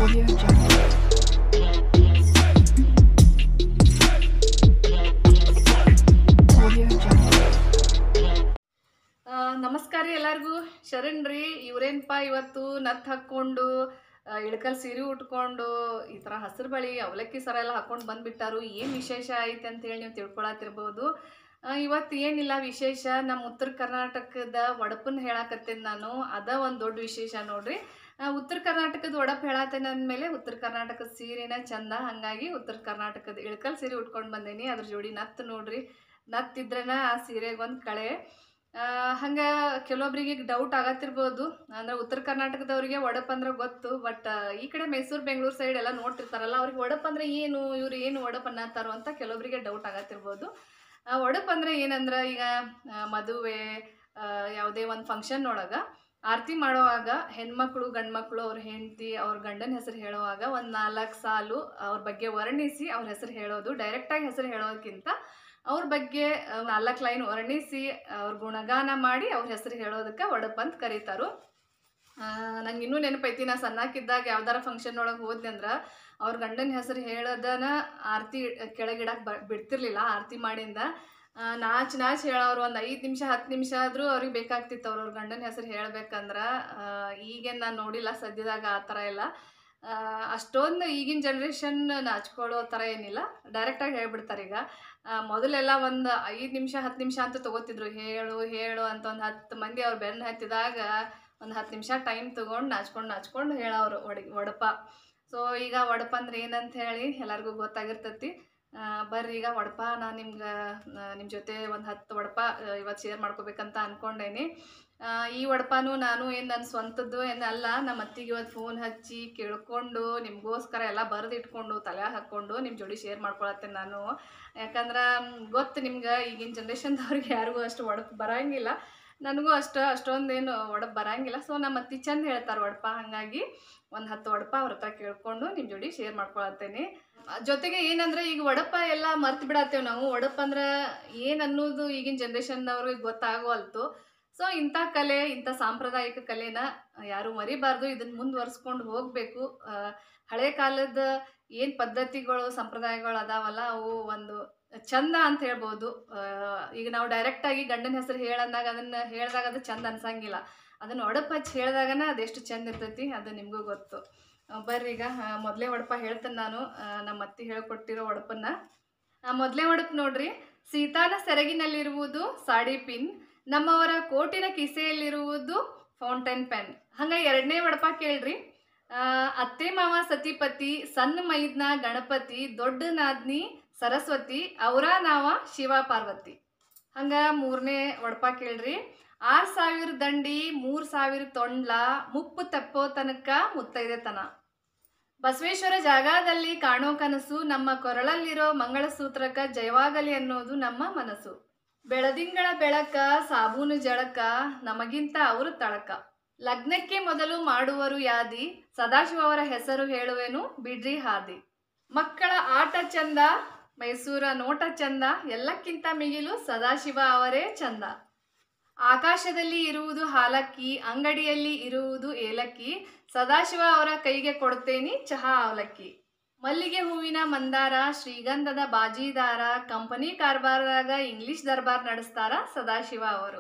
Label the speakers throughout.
Speaker 1: Audio Jungle. Audio Jungle.
Speaker 2: ಆ, ನಮಸ್ಕಾರ ರೀ ಎಲ್ಲರಿಗೂ ಶರಣ್ ರೀ ಇವ್ರೇನಪ್ಪ ಇವತ್ತು ನತ್ ಹಾಕ್ಕೊಂಡು ಆ, ಇಳಕಲ್ ಸೀರೆ ಉಟ್ಕೊಂಡು ಈ ಥರ ಹಸಿರು ಬಳಿ ಅವಲಕ್ಕಿ ಸರ ಎಲ್ಲ ಹಾಕೊಂಡು ಬಂದ್ಬಿಟ್ಟಾರು ಏನು ವಿಶೇಷ ಐತೆ ಅಂತೇಳಿ ನೀವು ತಿಳ್ಕೊಳತಿರ್ಬೋದು ಆ, ಇವತ್ತು ಏನಿಲ್ಲ ವಿಶೇಷ ನಮ್ಮ ಉತ್ತರ ಕರ್ನಾಟಕದ ಒಡಪನ್ನ ಹೇಳಾಕತ್ತೇನೆ ನಾನು ಅದ ಒಂದು ದೊಡ್ಡ ವಿಶೇಷ ನೋಡ್ರಿ ಆ, ಉತ್ತರ ಕರ್ನಾಟಕದ ಒಡಪ್ ಹೇಳತ್ತೇನೆ ಅಂದಮೇಲೆ ಉತ್ತರ ಕರ್ನಾಟಕದ ಸೀರೆನ ಚಂದ ಹಾಗಾಗಿ ಉತ್ತರ ಕರ್ನಾಟಕದ ಇಳಕಲ್ ಸೀರೆ ಉಟ್ಕೊಂಡು ಬಂದೇನಿ ಅದ್ರ ಜೋಡಿ ನತ್ತು ನೋಡ್ರಿ ನತ್ತಿದ್ರನ ಆ ಸೀರೆಗೆ ಒಂದು ಕಳೆ ಹಂಗೆ ಕೆಲವೊಬ್ರಿಗೆ ಡೌಟ್ ಆಗತ್ತಿರ್ಬೋದು ಅಂದ್ರೆ ಉತ್ತರ ಕರ್ನಾಟಕದವ್ರಿಗೆ ಒಡಪ್ ಅಂದ್ರೆ ಗೊತ್ತು ಬಟ್ ಈ ಕಡೆ ಮೈಸೂರು ಬೆಂಗಳೂರು ಸೈಡ್ ಎಲ್ಲ ನೋಡ್ತಿರ್ತಾರಲ್ಲ ಅವ್ರಿಗೆ ಒಡಪ್ ಅಂದ್ರೆ ಏನು ಇವ್ರು ಏನು ಒಡಪ್ ಅನ್ನತ್ತಾರೋ ಅಂತ ಕೆಲವೊಬ್ರಿಗೆ ಡೌಟ್ ಆಗತ್ತಿರ್ಬೋದು ಆ, ಒಡಪ್ ಅಂದ್ರೆ ಏನಂದ್ರೆ ಈಗ ಆ, ಮದುವೆ ಆ, ಯಾವುದೇ ಒಂದು ಫಂಕ್ಷನ್ ಒಳಗೆ ಆರತಿ ಮಾಡುವಾಗ ಹೆಣ್ಮಕ್ಳು ಗಂಡ್ಮಕ್ಳು ಅವ್ರ ಹೆಂಡತಿ ಅವ್ರ ಗಂಡನ ಹೆಸರು ಹೇಳುವಾಗ ಒಂದು ನಾಲ್ಕು ಸಾಲು ಅವ್ರ ಬಗ್ಗೆ ವರ್ಣಿಸಿ ಅವ್ರ ಹೆಸರು ಹೇಳೋದು ಡೈರೆಕ್ಟಾಗಿ ಹೆಸರು ಹೇಳೋದಕ್ಕಿಂತ ಅವ್ರ ಬಗ್ಗೆ ನಾಲ್ಕು ಲೈನ್ ವರ್ಣಿಸಿ ಅವ್ರ ಗುಣಗಾನ ಮಾಡಿ ಅವ್ರ ಹೆಸರು ಹೇಳೋದಕ್ಕೆ ಒಡಪ್ ಅಂತ ಕರೀತಾರು ನಂಗೆ ಇನ್ನೂ ನೆನಪೈತಿ ನಾ ಸಣ್ಣಕ್ಕಿದ್ದಾಗ ಯಾವ್ದಾರ ಫಂಕ್ಷನ್ ಒಳಗೆ ಹೋದ್ನಿ ಅಂದ್ರೆ ಅವ್ರ ಗಂಡನ ಹೆಸರು ಹೇಳೋದನ ಆರತಿ ಕೆಳಗಿಡಕ್ಕೆ ಬ ಬಿಡ್ತಿರ್ಲಿಲ್ಲ ಆರತಿ ಮಾಡಿಂದ ಆ, ನಾಚ್ ನಾಚ್ ಹೇಳೋರು ಒಂದು ಐದು ನಿಮಿಷ ಹತ್ತು ನಿಮಿಷ ಆದರೂ ಅವ್ರಿಗೆ ಬೇಕಾಗ್ತಿತ್ತು ಅವ್ರ ಅವ್ರ ಗಂಡನ ಹೆಸರು ಹೇಳ್ಬೇಕಂದ್ರೆ ಈಗೇನು ನಾನು ನೋಡಿಲ್ಲ ಸದ್ಯದಾಗ ಆ ಥರ ಎಲ್ಲ ಅಷ್ಟೊಂದು ಈಗಿನ ಜನ್ರೇಷನ್ ನಾಚ್ಕೊಳ್ಳೋ ಥರ ಏನಿಲ್ಲ ಡೈರೆಕ್ಟಾಗಿ ಹೇಳ್ಬಿಡ್ತಾರೆ ಈಗ ಆ, ಮೊದಲೆಲ್ಲ ಒಂದು ಐದು ನಿಮಿಷ ಹತ್ತು ನಿಮಿಷ ಅಂತ ತಗೋತಿದ್ರು ಹೇಳು ಹೇಳು ಅಂತ ಒಂದು ಹತ್ತು ಮಂದಿ ಅವ್ರು ಬೆನ್ನು ಹತ್ತಿದಾಗ ಒಂದು ಹತ್ತು ನಿಮಿಷ ಟೈಮ್ ತೊಗೊಂಡು ನಾಚ್ಕೊಂಡು ನಾಚ್ಕೊಂಡು ಹೇಳೋರು ಒಡ ಒಡಪ ಸೊ ಈಗ ಒಡಪ ಅಂದ್ರೆ ಏನಂತ ಹೇಳಿ ಎಲ್ಲರಿಗೂ ಗೊತ್ತಾಗಿರ್ತೈತಿ ಆ, ಬರ್ರಿ ಈಗ ಒಡಪ ನಾನು ನಿಮ್ಗೆ ನಿಮ್ಮ ಜೊತೆ ಒಂದು ಹತ್ತು ಒಡಪ ಇವತ್ತು ಶೇರ್ ಮಾಡ್ಕೋಬೇಕಂತ ಅಂದ್ಕೊಂಡೇನಿ ಆ, ಈ ಒಡಪಾನು ನಾನು ಏನು ನನ್ನ ಸ್ವಂತದ್ದು ಏನಲ್ಲ ನಮ್ಮ ಅತ್ತಿಗೆ ಇವತ್ತು ಫೋನ್ ಹಚ್ಚಿ ಕೇಳ್ಕೊಂಡು ನಿಮಗೋಸ್ಕರ ಎಲ್ಲ ಬರೆದು ಇಟ್ಕೊಂಡು ತಲೆ ಹಾಕ್ಕೊಂಡು ನಿಮ್ಮ ಜೋಡಿ ಶೇರ್ ಮಾಡ್ಕೊಳತ್ತೇನೆ ನಾನು ಯಾಕಂದ್ರೆ ಮ್, ಗೊತ್ತು ನಿಮ್ಗೆ ಈಗಿನ ಜನ್ರೇಷನ್ದವ್ರಿಗೆ ಯಾರಿಗೂ ಅಷ್ಟು ಒಡಪ್ ಬರಂಗಿಲ್ಲ ನನಗೂ ಅಷ್ಟು ಅಷ್ಟೊಂದೇನು ಒಡಪ್ ಬರಂಗಿಲ್ಲ ಸೊ ನಮ್ಮ ಅತ್ತಿ ಚಂದ ಹೇಳ್ತಾರೆ ಒಡಪ ಹಾಗಾಗಿ ಒಂದು ಹತ್ತು ಒಡಪ ಅವ್ರ ಹತ್ರ ಕೇಳ್ಕೊಂಡು ನಿಮ್ಮ ಜೋಡಿ ಶೇರ್ ಮಾಡ್ಕೊಳತ್ತೇನೆ ಜೊತೆಗೆ ಏನಂದ್ರೆ ಈಗ ಒಡಪ ಎಲ್ಲ ಮರ್ತು ಬಿಡತ್ತೇವೆ ನಾವು ಒಡಪ ಅಂದ್ರೆ ಏನು ಅನ್ನೋದು ಈಗಿನ ಜನ್ರೇಷನ್ನವ್ರಿಗೆ ಗೊತ್ತಾಗೋಲ್ತು ಸೊ ಇಂಥ ಕಲೆ ಇಂಥ ಸಾಂಪ್ರದಾಯಿಕ ಕಲೆನ ಯಾರು ಮರಿಬಾರ್ದು ಇದನ್ನ ಮುಂದುವರ್ಸ್ಕೊಂಡು ಹೋಗಬೇಕು ಹಳೆ ಕಾಲದ ಏನು ಪದ್ಧತಿಗಳು ಸಂಪ್ರದಾಯಗಳು ಅದಾವಲ್ಲ ಅವು ಒಂದು ಚಂದ ಅಂತ ಹೇಳ್ಬೋದು ಆ, ಈಗ ನಾವು ಡೈರೆಕ್ಟಾಗಿ ಗಂಡನ ಹೆಸರು ಹೇಳಂದಾಗ ಅದನ್ನು ಹೇಳಿದಾಗ ಅದು ಚಂದ ಅನ್ಸಂಗಿಲ್ಲ ಅದನ್ನು ಒಡಪ ಹಚ್ಚಿ ಹೇಳಿದಾಗನ ಅದೆಷ್ಟು ಚಂದ ಇರ್ತೈತಿ ಅದು ನಿಮಗೂ ಗೊತ್ತು ಆ, ಬರ್ರಿ ಈಗ ಮೊದಲೇ ಒಡಪ ಹೇಳ್ತೇನೆ ನಾನು ಆ, ನಮ್ಮ ಅತ್ತಿ ಹೇಳ್ಕೊಟ್ಟಿರೋ ಒಡಪನ್ನ ಮೊದಲೇ ಒಡಪ್ ನೋಡ್ರಿ ಸೀತಾನ ಸೆರಗಿನಲ್ಲಿರುವುದು ಸಾಡಿ ಪಿನ್ ನಮ್ಮವರ ಕೋಟಿನ ಕಿಸೆಯಲ್ಲಿರುವುದು ಫೌಂಟೈನ್ ಪೆನ್ ಹಂಗೆ ಎರಡನೇ ಒಡಪ ಕೇಳ್ರಿ ಆ, ಅತ್ತೆ ಮಾವ ಸತಿಪತಿ ಸಣ್ಣ ಮೈದ್ನ ಗಣಪತಿ ದೊಡ್ಡ ನಾದ್ನಿ ಸರಸ್ವತಿ ಅವರ ನಾವ ಶಿವ ಪಾರ್ವತಿ ಹಂಗ ಮೂರನೇ ಒಡಪ ಕೇಳ್ರಿ ಆರು ಸಾವಿರ ದಂಡಿ ಮೂರು ಸಾವಿರ ತೊಂಡ್ಲ ಮುಪ್ಪು ತಪ್ಪೋ ತನಕ ಮುತ್ತೈದೆತನ ಬಸವೇಶ್ವರ ಜಾಗದಲ್ಲಿ ಕಾಣೋ ಕನಸು ನಮ್ಮ ಕೊರಳಲ್ಲಿರೋ ಮಂಗಳಸೂತ್ರಕ ಜಯವಾಗಲಿ ಅನ್ನೋದು ನಮ್ಮ ಮನಸ್ಸು ಬೆಳದಿಂಗಳ ಬೆಳಕ ಸಾಬೂನು ಜಳಕ ನಮಗಿಂತ ಅವರು ತಳಕ ಲಗ್ನಕ್ಕೆ ಮೊದಲು ಮಾಡುವರು ಯಾದಿ ಸದಾಶಿವ ಅವರ ಹೆಸರು ಹೇಳುವೆನು ಬಿಡ್ರಿ ಹಾದಿ ಮಕ್ಕಳ ಆಟ ಚಂದ ಮೈಸೂರ ನೋಟ ಚಂದ ಎಲ್ಲಕ್ಕಿಂತ ಮಿಗಿಲು ಸದಾಶಿವ ಅವರೇ ಚಂದ ಆಕಾಶದಲ್ಲಿ ಇರುವುದು ಹಾಲಕ್ಕಿ ಅಂಗಡಿಯಲ್ಲಿ ಇರುವುದು ಏಲಕ್ಕಿ ಸದಾಶಿವ ಅವರ ಕೈಗೆ ಕೊಡ್ತೇನಿ ಚಹಾ ಅವಲಕ್ಕಿ ಮಲ್ಲಿಗೆ ಹೂವಿನ ಮಂದಾರ ಶ್ರೀಗಂಧದ ಬಾಜಿದಾರ ಕಂಪನಿ ಕಾರ್ಬಾರದಾಗ ಇಂಗ್ಲಿಷ್ ದರ್ಬಾರ್ ನಡೆಸ್ತಾರ ಸದಾಶಿವ ಅವರು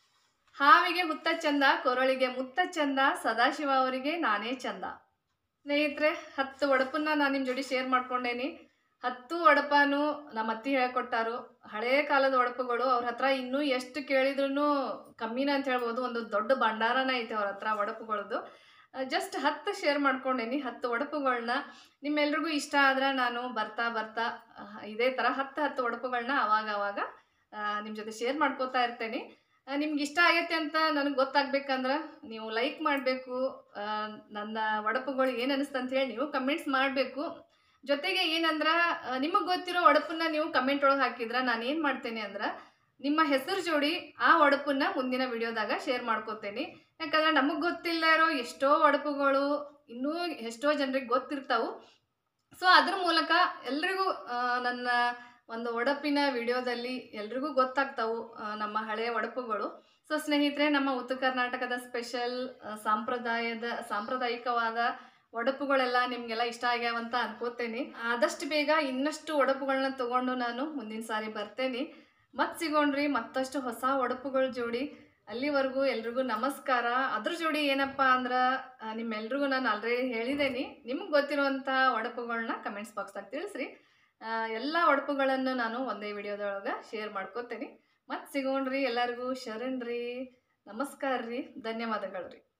Speaker 2: ಹಾವಿಗೆ ಹುತ್ತ ಚಂದ ಕೊರಳಿಗೆ ಮುತ್ತ ಚಂದ ಸದಾಶಿವ ಅವರಿಗೆ ನಾನೇ ಚಂದ ಸ್ನೇಹಿತರೆ ಹತ್ತು ಒಡಪನ್ನ ನಾನು ನಿಮ್ಮ ಜೋಡಿ ಶೇರ್ ಮಾಡ್ಕೊಂಡೇನಿ ಹತ್ತು ಒಡಪನು ನಮ್ಮ ಅತ್ತಿ ಹೇಳ್ಕೊಟ್ಟಾರು ಹಳೇ ಕಾಲದ ಒಡಪುಗಳು ಅವ್ರ ಹತ್ರ ಇನ್ನೂ ಎಷ್ಟು ಕೇಳಿದ್ರು ಕಮ್ಮಿನ ಅಂತ ಹೇಳ್ಬೋದು ಒಂದು ದೊಡ್ಡ ಭಂಡಾರನ ಐತೆ ಅವ್ರ ಹತ್ರ ಒಡಪುಗಳದ್ದು ಜಸ್ಟ್ ಹತ್ತು ಶೇರ್ ಮಾಡ್ಕೊಂಡೇನಿ ಹತ್ತು ಒಡಪುಗಳನ್ನ ನಿಮ್ಮೆಲ್ರಿಗೂ ಇಷ್ಟ ಆದ್ರೆ ನಾನು ಬರ್ತಾ ಬರ್ತಾ ಅಹ್, ಇದೇ ಥರ ಹತ್ತು ಹತ್ತು ಒಡಪುಗಳನ್ನ ಅವಾಗ ಅವಾಗ ನಿಮ್ಮ ಜೊತೆ ಶೇರ್ ಮಾಡ್ಕೋತಾ ಇರ್ತೇನೆ ನಿಮ್ಗೆ ಇಷ್ಟ ಆಗೈತೆ ಅಂತ ನನಗೆ ಗೊತ್ತಾಗ್ಬೇಕಂದ್ರೆ ನೀವು ಲೈಕ್ ಮಾಡಬೇಕು ನನ್ನ ಒಡಪುಗಳು ಏನು ಅನಿಸ್ತು ಅಂತ ಹೇಳಿ ನೀವು ಕಮೆಂಟ್ಸ್ ಮಾಡಬೇಕು ಜೊತೆಗೆ ಏನಂದ್ರೆ ನಿಮಗೆ ಗೊತ್ತಿರೋ ಒಡಪನ್ನ ನೀವು ಕಮೆಂಟ್ ಒಳಗೆ ಹಾಕಿದ್ರೆ ನಾನು ಏನು ಮಾಡ್ತೇನೆ ಅಂದ್ರೆ ನಿಮ್ಮ ಹೆಸರು ಜೋಡಿ ಆ ಒಡಪನ್ನ ಮುಂದಿನ ವಿಡಿಯೋದಾಗ ಶೇರ್ ಮಾಡ್ಕೋತೇನೆ ಯಾಕಂದ್ರೆ ನಮಗೆ ಗೊತ್ತಿಲ್ಲ ಇರೋ ಎಷ್ಟೋ ಒಡಪುಗಳು ಇನ್ನೂ ಎಷ್ಟೋ ಜನರಿಗೆ ಗೊತ್ತಿರ್ತಾವು ಸೊ ಅದ್ರ ಮೂಲಕ ಎಲ್ರಿಗೂ ಆ, ನನ್ನ ಒಂದು ಒಡಪಿನ ವಿಡಿಯೋದಲ್ಲಿ ಎಲ್ರಿಗೂ ಗೊತ್ತಾಗ್ತಾವು ಆ, ನಮ್ಮ ಹಳೆಯ ಒಡಪುಗಳು ಸೊ ಸ್ನೇಹಿತರೆ ನಮ್ಮ ಉತ್ತರ ಕರ್ನಾಟಕದ ಸ್ಪೆಷಲ್ ಸಾಂಪ್ರದಾಯದ ಸಾಂಪ್ರದಾಯಿಕವಾದ ಒಡಪುಗಳೆಲ್ಲ ನಿಮಗೆಲ್ಲ ಇಷ್ಟ ಆಗ್ಯಾವಂತ ಅನ್ಕೋತೇನೆ ಆದಷ್ಟು ಬೇಗ ಇನ್ನಷ್ಟು ಒಡಪುಗಳನ್ನ ತಗೊಂಡು ನಾನು ಮುಂದಿನ ಸಾರಿ ಬರ್ತೇನೆ ಮತ್ತೆ ಸಿಗೋಣ್ರಿ ಮತ್ತಷ್ಟು ಹೊಸ ಒಡಪುಗಳ ಜೋಡಿ ಅಲ್ಲಿವರೆಗೂ ಎಲ್ರಿಗೂ ನಮಸ್ಕಾರ ಅದ್ರ ಜೋಡಿ ಏನಪ್ಪ ಅಂದ್ರೆ ಆ, ನಿಮ್ಮೆಲ್ರಿಗೂ ನಾನು ಆಲ್ರೆಡಿ ಹೇಳಿದ್ದೇನೆ ನಿಮ್ಗೆ ಗೊತ್ತಿರುವಂಥ ಒಡಪುಗಳನ್ನ ಕಮೆಂಟ್ಸ್ ಬಾಕ್ಸ್ದಾಗ ತಿಳಿಸ್ರಿ ಆ, ಎಲ್ಲ ಒಡಪುಗಳನ್ನು ನಾನು ಒಂದೇ ವಿಡಿಯೋದೊಳಗೆ ಶೇರ್ ಮಾಡ್ಕೋತೇನೆ ಮತ್ತೆ ಸಿಗೋಣ್ರಿ ಎಲ್ಲರಿಗೂ ಶರಣ್ರಿ ನಮಸ್ಕಾರ ರೀ ಧನ್ಯವಾದಗಳು ರೀ